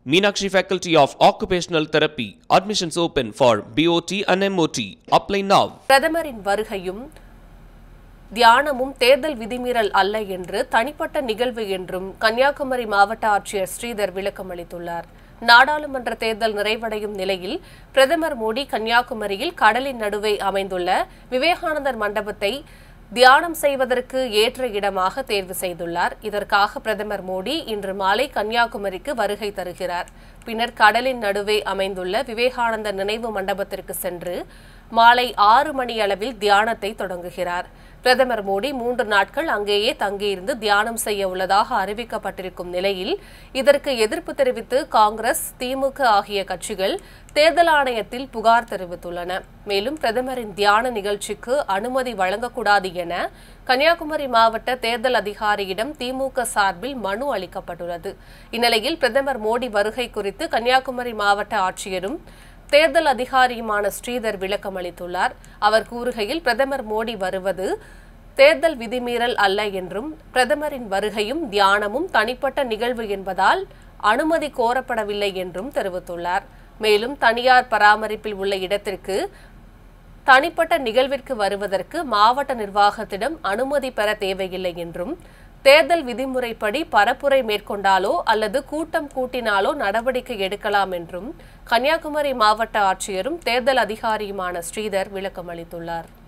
Meenakshi Faculty of Occupational Therapy. Admissions open for BOT and MOT. Apply now. பிரதமரின் வருகையும் தியானமும் தேர்தல் விதிமீறல் அல்ல என்று தனிப்பட்ட நிகழ்வு என்றும் கன்னியாகுமரி மாவட்ட ஆட்சியர் ஸ்ரீதர் விளக்கமளித்துள்ளார் நாடாளுமன்ற தேர்தல் நிறைவடையும் நிலையில் பிரதமர் மோடி கன்னியாகுமரியில் கடலின் நடுவே அமைந்துள்ள விவேகானந்தர் மண்டபத்தை தியானம் செய்வதற்கு ஏற்ற இடமாக தேர்வு செய்துள்ளார் இதற்காக பிரதமர் மோடி இன்று மாலை கன்னியாகுமரிக்கு வருகை தருகிறார் பின்னர் கடலின் நடுவே அமைந்துள்ள விவேகானந்தர் நினைவு மண்டபத்திற்கு சென்று மாலை ஆறு மணி அளவில் தியானத்தை தொடங்குகிறார் பிரதமர் மோடி மூன்று நாட்கள் அங்கேயே தங்கியிருந்து தியானம் செய்ய உள்ளதாக அறிவிக்கப்பட்டிருக்கும் நிலையில் இதற்கு எதிர்ப்பு தெரிவித்து காங்கிரஸ் திமுக ஆகிய கட்சிகள் தேர்தல் ஆணையத்தில் புகார் தெரிவித்துள்ளன மேலும் பிரதமரின் தியான நிகழ்ச்சிக்கு அனுமதி வழங்கக்கூடாது என கன்னியாகுமரி மாவட்ட தேர்தல் அதிகாரியிடம் திமுக சார்பில் மனு அளிக்கப்பட்டுள்ளது இந்நிலையில் பிரதமர் மோடி வருகை குறித்து கன்னியாகுமரி மாவட்ட ஆட்சியரும் தேர்தல் அதிகாரியுமான ஸ்ரீதர் விளக்கமளித்துள்ளார் அவர் கூறுகையில் பிரதமர் மோடி வருவது தேர்தல் விதிமீறல் அல்ல என்றும் பிரதமரின் வருகையும் தியானமும் தனிப்பட்ட நிகழ்வு என்பதால் அனுமதி கோரப்படவில்லை என்றும் தெரிவித்துள்ளார் மேலும் தனியார் பராமரிப்பில் உள்ள இடத்திற்கு தனிப்பட்ட நிகழ்விற்கு வருவதற்கு மாவட்ட நிர்வாகத்திடம் அனுமதி பெற தேவையில்லை என்றும் தேர்தல் விதிமுறைப்படி பரப்புரை மேற்கொண்டாலோ அல்லது கூட்டம் கூட்டினாலோ நடவடிக்கை எடுக்கலாம் என்றும் கன்னியாகுமரி மாவட்ட ஆட்சியரும் தேர்தல் அதிகாரியுமான ஸ்ரீதர் விளக்கமளித்துள்ளார்